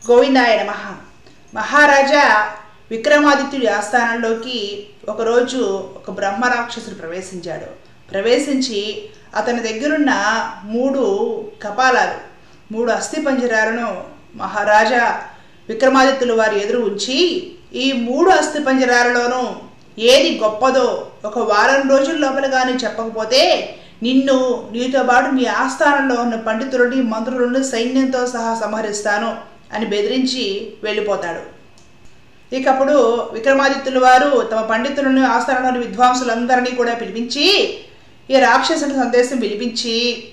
గోవిందాయ నమ మహారాజా విక్రమాదిత్యుడి ఆస్థానంలోకి ఒకరోజు ఒక బ్రహ్మరాక్షసుడు ప్రవేశించాడు ప్రవేశించి అతని దగ్గరున్న మూడు కపాలాలు మూడు అస్థి పంజరాలను మహారాజా విక్రమాదిత్యుల వారి ఎదురు ఉంచి ఈ మూడు అస్థి పంజరాలలోనూ ఏది గొప్పదో ఒక వారం రోజుల లోపల కానీ చెప్పకపోతే నిన్ను నీతో పాటు నీ ఆస్థానంలో ఉన్న పండితులని మంత్రులను సైన్యంతో సహా సంహరిస్తాను అని బెదిరించి వెళ్ళిపోతాడు ఇకప్పుడు విక్రమాదిత్యుల వారు తమ పండితులను ఆస్థానంలోని విద్వాంసులందరినీ కూడా పిలిపించి ఈ రాక్షసుని సందేశం పిలిపించి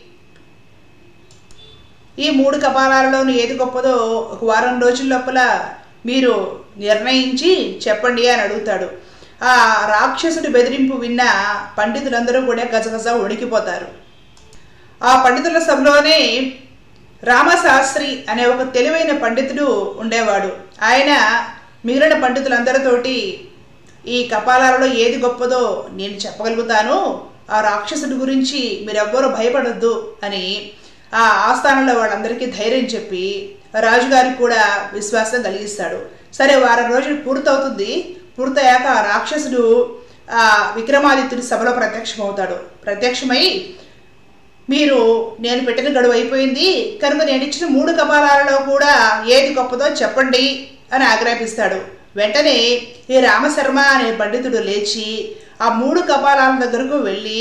ఈ మూడు కపాలాలలోని ఏది గొప్పదో ఒక వారం రోజుల లోపల మీరు నిర్ణయించి చెప్పండి అని అడుగుతాడు ఆ రాక్షసుడి బెదిరింపు విన్న పండితులందరూ కూడా గజగజ ఉడికిపోతారు ఆ పండితుల సభలోనే రామశాస్త్రి అనే ఒక తెలివైన పండితుడు ఉండేవాడు ఆయన మిగిలిన పండితులందరితోటి ఈ కపాలాలలో ఏది గొప్పదో నేను చెప్పగలుగుతాను ఆ రాక్షసుడి గురించి మీరెవ్వరూ భయపడొద్దు అని ఆ ఆస్థానంలో వాళ్ళందరికీ ధైర్యం చెప్పి రాజుగారికి కూడా విశ్వాసం కలిగిస్తాడు సరే వారం రోజులు పూర్తవుతుంది పూర్తయ్యాక ఆ రాక్షసుడు ఆ విక్రమాదిత్యుడి సభలో ప్రత్యక్షమవుతాడు ప్రత్యక్షమై మీరు నేను పెట్టిన గడువు అయిపోయింది కనుక నేను ఇచ్చిన మూడు కపాలాలలో కూడా ఏది గొప్పదో చెప్పండి అని ఆజ్ఞాపిస్తాడు వెంటనే ఈ రామశర్మ అనే పండితుడు లేచి ఆ మూడు కపాలాల దగ్గరకు వెళ్ళి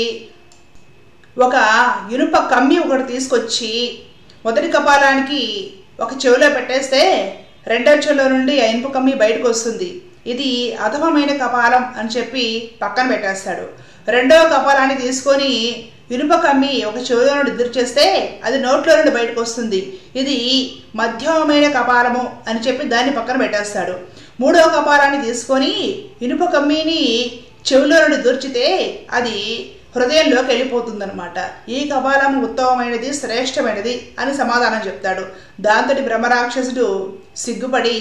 ఒక ఇనుప కమ్మి ఒకటి తీసుకొచ్చి మొదటి కపాలానికి ఒక చెవిలో పెట్టేస్తే రెండో చెవిలో నుండి ఆ ఇనుప కమ్మి బయటకు వస్తుంది ఇది అధమమైన కపాలం అని చెప్పి పక్కన పెట్టేస్తాడు రెండవ కపాలాన్ని తీసుకొని ఇనుప కమ్మి ఒక చెవిలో నుండి ఎదురు చేస్తే అది నోట్లో నుండి బయటకు వస్తుంది ఇది మధ్యమమైన కపాలము అని చెప్పి దాన్ని పక్కన పెట్టేస్తాడు మూడవ కపాలాన్ని తీసుకొని ఇనుప కమ్మిని చెవిలో నుండి దూర్చితే అది హృదయంలోకి వెళ్ళిపోతుందనమాట ఈ కపాలం ఉత్తమమైనది శ్రేష్టమైనది అని సమాధానం చెప్తాడు దాంతో బ్రహ్మరాక్షసుడు సిగ్గుపడి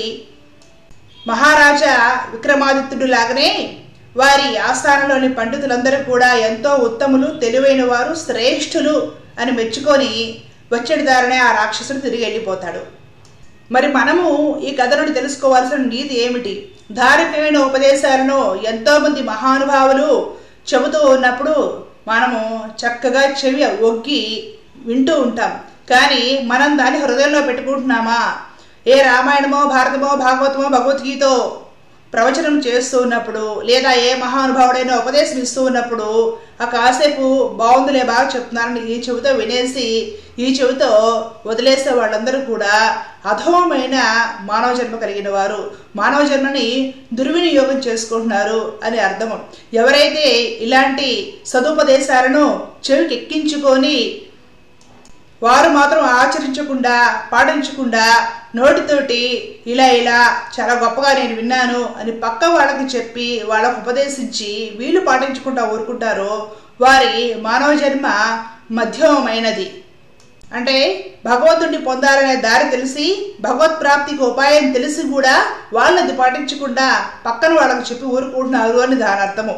మహారాజా విక్రమాదిత్యుడు లాగానే వారి ఆస్థానంలోని పండితులందరూ కూడా ఎంతో ఉత్తములు తెలివైన వారు శ్రేష్ఠులు అని మెచ్చుకొని వచ్చేటి దారినే ఆ రాక్షసుడు తిరిగి వెళ్ళిపోతాడు మరి మనము ఈ కథ నుండి తెలుసుకోవాల్సిన నీతి ఏమిటి ధార్మికమైన ఉపదేశాలను ఎంతోమంది మహానుభావులు చెబుతూ ఉన్నప్పుడు మనము చక్కగా చెవి ఒగ్గి వింటూ ఉంటాం కానీ మనం దాన్ని హృదయంలో పెట్టుకుంటున్నామా ఏ రామాయణమో భారతమో భాగవతమో భగవద్గీతో ప్రవచనం చేస్తూ ఉన్నప్పుడు లేదా ఏ మహానుభావుడైనా ఉపదేశం ఇస్తూ ఉన్నప్పుడు ఆ కాసేపు బాగుందిలే బాగా చెప్తున్నారని ఈ చెవితో వినేసి ఈ చెవితో వదిలేసే వాళ్ళందరూ కూడా అధమమైన మానవ జన్మ కలిగిన వారు మానవ జన్మని దుర్వినియోగం చేసుకుంటున్నారు అని అర్థము ఎవరైతే ఇలాంటి సదుపదేశాలను చెవికి ఎక్కించుకొని వారు మాత్రం ఆచరించకుండా పాటించకుండా నోటితోటి ఇలా ఇలా చాలా గొప్పగా నేను విన్నాను అని పక్క వాళ్ళకి చెప్పి వాళ్ళకు ఉపదేశించి వీళ్ళు పాటించకుండా ఊరుకుంటారో వారి మానవ జన్మ మధ్యమమైనది అంటే భగవంతుడిని పొందాలనే దారి తెలిసి భగవత్ ప్రాప్తికి ఉపాయం తెలిసి కూడా వాళ్ళది పాటించకుండా పక్కన వాళ్ళకి చెప్పి ఊరుకుంటున్నారు అని దాని అర్థము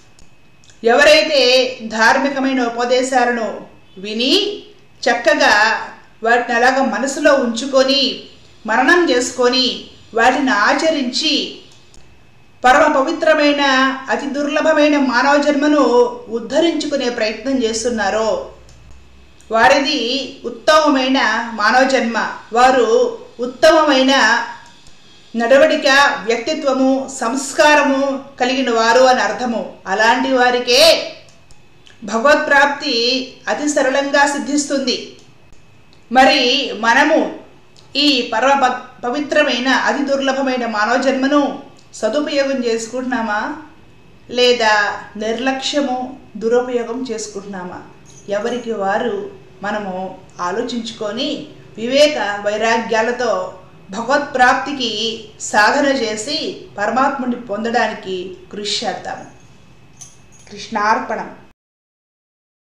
ఎవరైతే ధార్మికమైన ఉపదేశాలను విని చక్కగా వాటిని అలాగ మనసులో ఉంచుకొని మరణం చేసుకొని వాటిని ఆచరించి పరమ పవిత్రమైన అతి దుర్లభమైన మానవ జన్మను ఉద్ధరించుకునే ప్రయత్నం చేస్తున్నారో వారిది ఉత్తమమైన మానవ జన్మ వారు ఉత్తమమైన నడవడిక వ్యక్తిత్వము సంస్కారము కలిగిన వారు అని అర్థము అలాంటి వారికే భగవత్ప్రాప్తి అతి సరళంగా సిద్ధిస్తుంది మరి మనము ఈ పరమ పవిత్రమైన అతి దుర్లభమైన మానవ జన్మను సదుపయోగం చేసుకుంటున్నామా లేదా నిర్లక్ష్యము దురుపయోగం చేసుకుంటున్నామా ఎవరికి వారు మనము ఆలోచించుకొని వివేక వైరాగ్యాలతో భగవత్ప్రాప్తికి సాధన చేసి పరమాత్ముని పొందడానికి కృషి చేద్దాము కృష్ణార్పణం